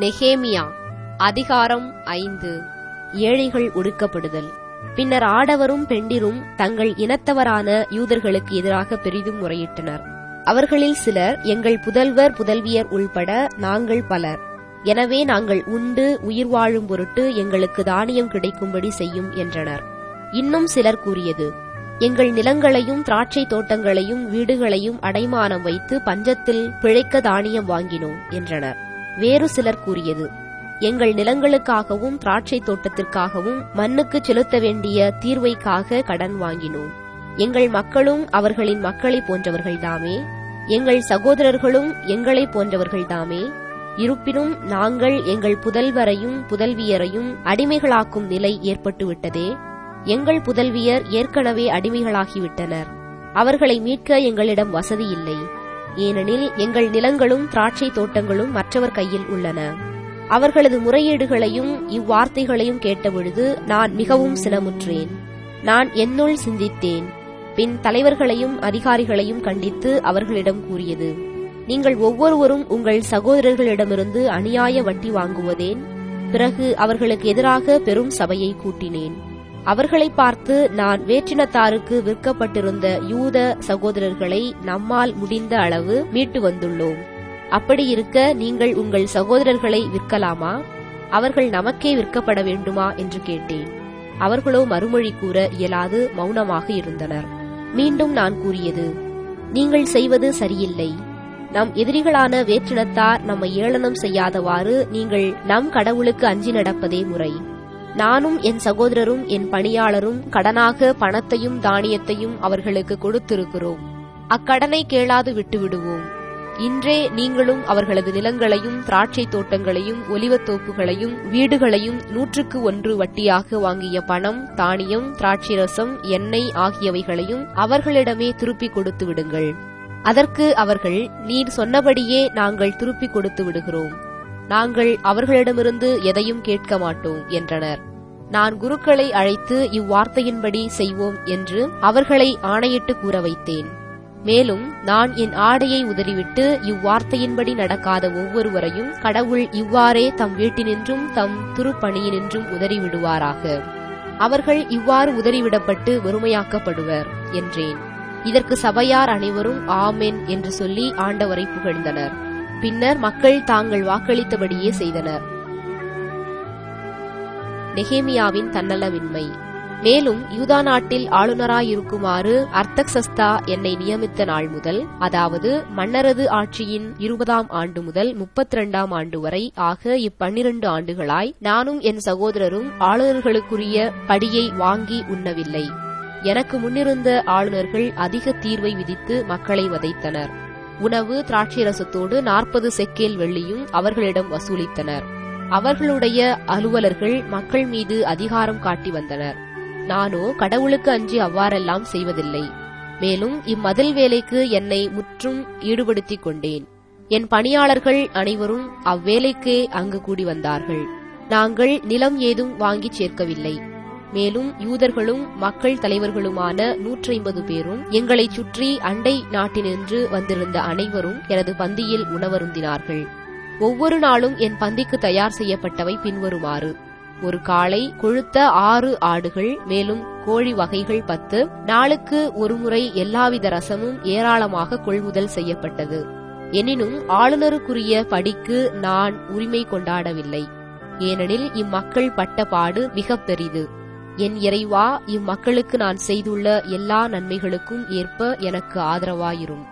நெகேமியா அதிகாரம் ஐந்து ஏழைகள் ஒடுக்கப்படுதல் பின்னர் ஆடவரும் பெண்டிரும் தங்கள் இனத்தவரான யூதர்களுக்கு எதிராக பெரிதும் முறையிட்டனர் அவர்களில் சிலர் எங்கள் புதல்வர் புதல்வியர் உள்பட நாங்கள் பலர் எனவே நாங்கள் உண்டு உயிர் வாழும் பொருட்டு எங்களுக்கு தானியம் கிடைக்கும்படி செய்யும் என்றனர் இன்னும் சிலர் கூறியது எங்கள் நிலங்களையும் திராட்சை தோட்டங்களையும் வீடுகளையும் அடைமானம் வைத்து பஞ்சத்தில் பிழைக்க தானியம் வாங்கினோம் என்றனர் வேறு சிலர் கூறியது எங்கள் நிலங்களுக்காகவும் திராட்சை தோட்டத்திற்காகவும் மண்ணுக்கு செலுத்த வேண்டிய தீர்வைக்காக கடன் வாங்கினோம் எங்கள் மக்களும் அவர்களின் மக்களைப் போன்றவர்கள்தாமே எங்கள் சகோதரர்களும் எங்களைப் போன்றவர்கள்தாமே இருப்பினும் நாங்கள் எங்கள் புதல்வரையும் புதல்வியரையும் அடிமைகளாக்கும் நிலை ஏற்பட்டுவிட்டதே எங்கள் புதல்வியர் ஏற்கனவே அடிமைகளாகிவிட்டனர் அவர்களை மீட்க எங்களிடம் வசதி இல்லை ஏனெனில் எங்கள் நிலங்களும் திராட்சை தோட்டங்களும் மற்றவர் கையில் உள்ளன அவர்களது முறையீடுகளையும் இவ்வார்த்தைகளையும் கேட்டபொழுது நான் மிகவும் சினமுற்றேன் நான் என்னுள் சிந்தித்தேன் பின் தலைவர்களையும் அதிகாரிகளையும் கண்டித்து அவர்களிடம் கூறியது நீங்கள் ஒவ்வொருவரும் உங்கள் சகோதரர்களிடமிருந்து அநியாய வட்டி வாங்குவதேன் பிறகு அவர்களுக்கு எதிராக பெரும் சபையை கூட்டினேன் அவர்களை பார்த்து நான் வேற்றினத்தாருக்கு விற்கப்பட்டிருந்த யூத சகோதரர்களை நம்மால் முடிந்த அளவு மீட்டு வந்துள்ளோம் அப்படி இருக்க நீங்கள் உங்கள் சகோதரர்களை விற்கலாமா அவர்கள் நமக்கே விற்கப்பட வேண்டுமா என்று கேட்டேன் அவர்களோ மறுமொழி கூற இயலாது மௌனமாக இருந்தனர் மீண்டும் நான் கூறியது நீங்கள் செய்வது சரியில்லை நம் எதிரிகளான வேற்றினத்தார் நம்மை ஏளனம் செய்யாதவாறு நீங்கள் நம் கடவுளுக்கு அஞ்சி நடப்பதே முறை நானும் என் சகோதரரும் என் பணியாளரும் கடனாக பணத்தையும் தானியத்தையும் அவர்களுக்கு கொடுத்திருக்கிறோம் அக்கடனை கேளாது விட்டுவிடுவோம் இன்றே நீங்களும் அவர்களது நிலங்களையும் திராட்சை தோட்டங்களையும் ஒலிவத்தோப்புகளையும் வீடுகளையும் நூற்றுக்கு ஒன்று வட்டியாக வாங்கிய பணம் தானியம் திராட்சை ரசம் எண்ணெய் ஆகியவைகளையும் அவர்களிடமே திருப்பிக் கொடுத்து விடுங்கள் அதற்கு அவர்கள் நீர் சொன்னபடியே நாங்கள் திருப்பிக் கொடுத்து விடுகிறோம் நாங்கள் அவர்களிடமிருந்து எதையும் கேட்க மாட்டோம் என்றனர் நான் குருக்களை அழைத்து இவ்வார்த்தையின்படி செய்வோம் என்று அவர்களை ஆணையிட்டு கூற வைத்தேன் மேலும் நான் என் ஆடையை உதறிவிட்டு இவ்வார்த்தையின்படி நடக்காத ஒவ்வொருவரையும் கடவுள் இவ்வாறே தம் வீட்டினின்றும் தம் திருப்பணியினின்றும் உதறிவிடுவாராக அவர்கள் இவ்வாறு உதறிவிடப்பட்டு வெறுமையாக்கப்படுவர் என்றேன் இதற்கு சபையார் அனைவரும் ஆமென் என்று சொல்லி ஆண்டவரை புகழ்ந்தனர் பின்னர் மக்கள் தாங்கள் வாக்களித்தபடியே செய்தனர் நெகேமியாவின் தன்னலமின்மை மேலும் யூதா நாட்டில் ஆளுநராயிருக்குமாறு அர்த்தக்சஸ்தா என்னை நியமித்த நாள் முதல் அதாவது மன்னரது ஆட்சியின் இருபதாம் ஆண்டு முதல் முப்பத்தி இரண்டாம் ஆண்டு வரை ஆக இப்பன்னிரண்டு ஆண்டுகளாய் நானும் என் சகோதரரும் ஆளுநர்களுக்குரிய படியை வாங்கி உண்ணவில்லை எனக்கு முன்னிருந்த ஆளுநர்கள் அதிக தீர்வை விதித்து மக்களை வதைத்தனர் உணவு திராட்சை ரசத்தோடு நாற்பது செக்கேல் வெள்ளியும் அவர்களிடம் வசூலித்தனர் அவர்களுடைய அலுவலர்கள் மக்கள் மீது அதிகாரம் காட்டி வந்தனர் நானோ கடவுளுக்கு அஞ்சி அவ்வாறெல்லாம் செய்வதில்லை மேலும் இம்மதில் வேலைக்கு என்னை முற்றும் ஈடுபடுத்திக் கொண்டேன் என் பணியாளர்கள் அனைவரும் அவ்வேலைக்கே அங்கு கூடி வந்தார்கள் நாங்கள் நிலம் ஏதும் வாங்கிச் சேர்க்கவில்லை மேலும் யூதர்களும் மக்கள் தலைவர்களுமான நூற்றி ஐம்பது பேரும் எங்களைச் சுற்றி அண்டை நாட்டினின்று வந்திருந்த அனைவரும் எனது பந்தியில் உணவருந்தினார்கள் ஒவ்வொரு நாளும் என் பந்திக்கு தயார் செய்யப்பட்டவை பின்வருமாறு ஒரு காளை கொழுத்த ஆறு ஆடுகள் மேலும் கோழி வகைகள் பத்து நாளுக்கு ஒருமுறை எல்லாவித ரசமும் ஏராளமாக கொள்முதல் செய்யப்பட்டது எனினும் ஆளுநருக்குரிய படிக்கு நான் உரிமை கொண்டாடவில்லை ஏனெனில் இம்மக்கள் பட்ட பாடு மிக பெரிது என் இறைவா இம்மக்களுக்கு நான் செய்துள்ள எல்லா நன்மைகளுக்கும் ஏற்ப எனக்கு ஆதரவாயிரும்